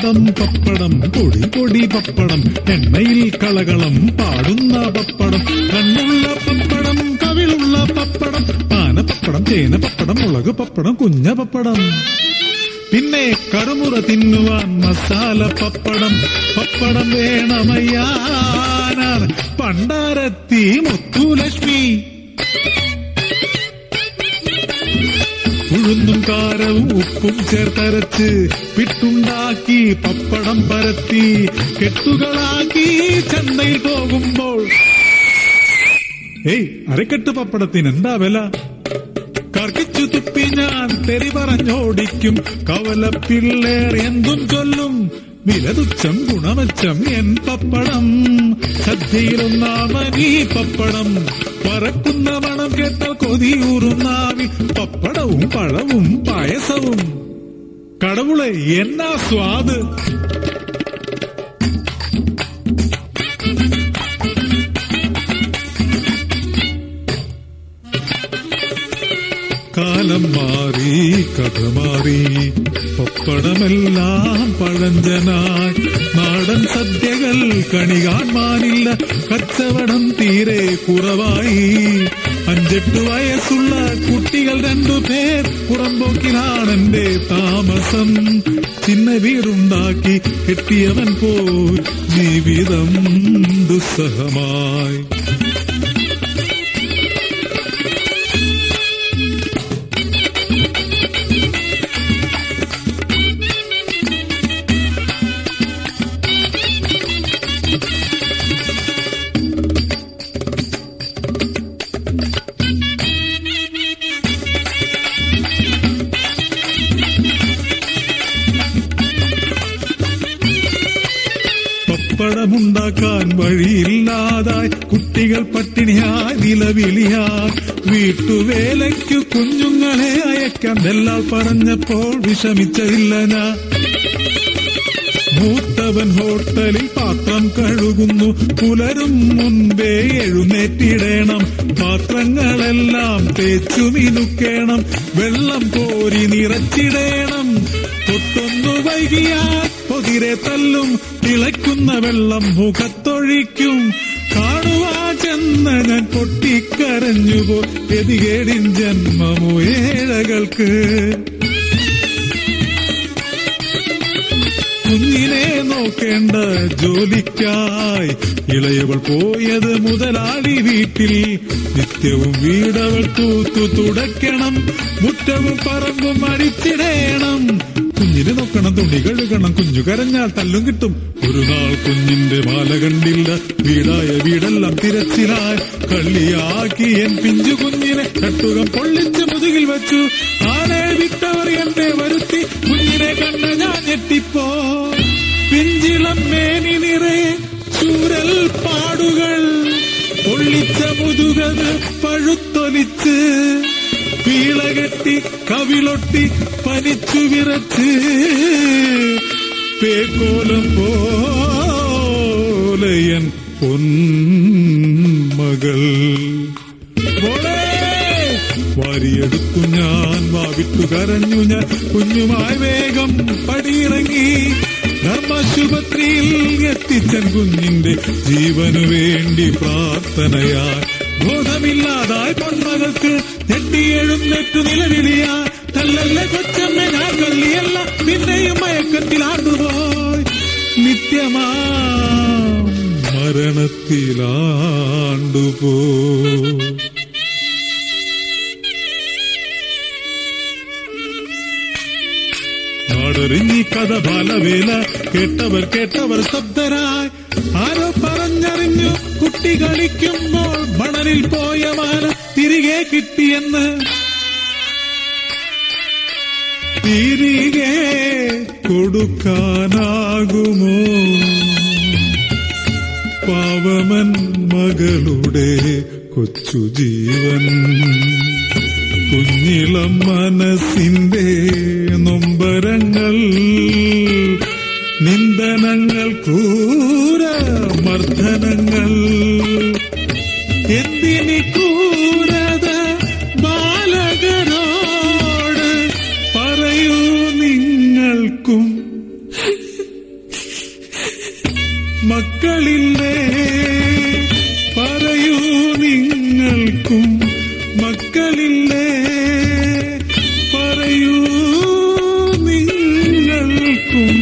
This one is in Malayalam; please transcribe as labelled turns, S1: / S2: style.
S1: പപ്പടം പപ്പടം പൊടി പൊടി പപ്പടം എണ്ണയിൽ കളകളം പാടുന്ന പപ്പടം കണ്ണുള്ള പപ്പടം കവിളുള്ള പപ്പടം ആന പപ്പടം ചേന പപ്പടം മുളക് പപ്പടം കുഞ്ഞ പപ്പടം പിന്നെ കറുമുറ തിന്നുവാൻ മസാല പപ്പടം പപ്പടം വേണമയ്യാനാർ പണ്ടാരത്തി മുത്തുലക്ഷ്മി ഉഴുന്നും കാരവും ഉപ്പും ചേർത്തരച്ച് പിട്ടുണ്ടാക്കി പപ്പടം പരത്തി കെട്ടുകളാക്കി ചന്തയിൽ പോകുമ്പോൾ ഏയ് അരക്കെട്ട് പപ്പടത്തിന് എന്താ വില കർക്കിച്ചു തുപ്പി ഞാൻ തെറി പറഞ്ഞോടിക്കും കവലപ്പിള്ളേർ എന്തും ചൊല്ലും വില തുച്ഛം ഗുണമച്ചം എൻ പപ്പടം സദ്യയിലൊന്നാമനീ പപ്പടം പറക്കുന്ന മണം കേട്ടാൽ കൊതിയൂറുന്നാവി പപ്പടവും പഴവും പായസവും കടവുളെ എന്നാ സ്വാദ് കാലം മാറി കഥ മാറി പപ്പടമെല്ലാം പഴഞ്ചനായി നാടൻ സദ്യകൾ കണി കാണാനില്ല കച്ചവടം തീരെ കുറവായി അഞ്ചെട്ട് വയസ്സുള്ള കുട്ടികൾ രണ്ടു പേർ പുറമ്പോക്കിലാണെന്റെ താമസം ചിന്ന വീടുണ്ടാക്കി കെട്ടിയവൻ പോയി ജീവിതം ദുസ്സഹമായി പപ്പടമുണ്ടാക്കാൻ വഴിയില്ലാതായി കുട്ടികൾ പട്ടിണിയായി നിലവിളിയായി വീട്ടുവേലയ്ക്കു കുഞ്ഞുങ്ങളെ അയക്കാൻ ദല്ലാൽ പറഞ്ഞപ്പോൾ വിഷമിച്ചതില്ല ഞാൻ മൂത്തവൻ ഹോട്ടലിൽ പാത്രം കഴുകുന്നു പുലരും മുൻപേ എഴുന്നേറ്റിടണം പാത്രങ്ങളെല്ലാം തേച്ചു മിനുക്കേണം വെള്ളം കോരി നിറച്ചിടേണം തൊട്ടൊന്നു വൈകിയാൽ പൊതിരെ തല്ലും തിളയ്ക്കുന്ന വെള്ളം മുഖത്തൊഴിക്കും കാണുവാ ചെന്ന ഞാൻ പൊട്ടിക്കരഞ്ഞുപോ ഗതികേടിൻ ജന്മമോ ഏഴകൾക്ക് കുഞ്ഞിനെ നോക്കേണ്ട ജോലിക്കായി ഇളയവൾ പോയത് മുതലാളി വീട്ടിൽ നിത്യവും വീടവൾ തൂത്തു തുടയ്ക്കണം മുറ്റവും പറമ്പും അടിച്ചിടേണം കുഞ്ഞിനെ നോക്കണം തുണി കഴുകണം കുഞ്ഞു കരഞ്ഞാൽ തല്ലും കിട്ടും ഒരു നാൾ കുഞ്ഞിന്റെ മാല കണ്ടില്ല വീടായ വീടെല്ലാം തിരച്ചിലായി കള്ളിയാക്കി എൻ പിഞ്ചു കുഞ്ഞിനെ കട്ടുകം പൊള്ളിച്ച് മുതുകിൽ വെച്ചു ആളെ വിട്ടവർ എന്നെ വരുത്തി കുഞ്ഞിനെ കണ്ട ഞാൻ ഞെട്ടിപ്പോ പിഞ്ചിളം മേനി നിറയെ ചൂരൽ പാടുകൾ പൊള്ളിച്ച മുതുകത് പഴുത്തൊലിച്ച് പീളകെട്ടി കവിളൊട്ടി പനിച്ചു വിറച്ച് പേക്കോലം പോലയൻ പൊന്മകൾ മോളെ വാരിയെടുത്തു ഞാൻ വാവിട്ടു കരഞ്ഞു ഞാൻ കുഞ്ഞുമായി വേഗം പടിയിറങ്ങി ധർമാശുപത്രിയിൽ എത്തിച്ചൻ കുഞ്ഞിന്റെ ജീവനു വേണ്ടി പ്രാർത്ഥനയായി ബോധമില്ലാതായി പൊന്മകൾക്ക് ഞെട്ടിയെഴുന്നേറ്റു നിലവിളിയാ തല്ലല്ല കൊച്ചമ്മ ഞാൻ കള്ളിയല്ല പിന്നെയും മയക്കത്തിലാണ്ടുപോയി നിത്യമാ മരണത്തിലാണ്ടുപോയി നാടറിഞ്ഞി കഥ ബാലവേല കേട്ടവർ കേട്ടവർ ശബ്ദരായി ആരോ പറഞ്ഞറിഞ്ഞു കുട്ടി കളിക്കുമ്പോൾ മണലിൽ പോയ മാല തിരികെ കിട്ടിയെന്ന് തിരികെ കൊടുക്കാനാകുമോ പാവമൻ മകളുടെ കൊച്ചു ജീവൻ കുഞ്ഞിളം മനസ്സിന്റെ നൊമ്പരങ്ങൾ നിന്ദനങ്ങൾ ക്രൂര മർദ്ദനങ്ങൾ എന്തിനി ക്രൂരത ബാലകരോട് പറയൂ നിങ്ങൾക്കും മക്കളില്ലേ പറയൂ നിങ്ങൾക്കും മക്കളില്ലേ പറയൂ നിങ്ങൾക്കും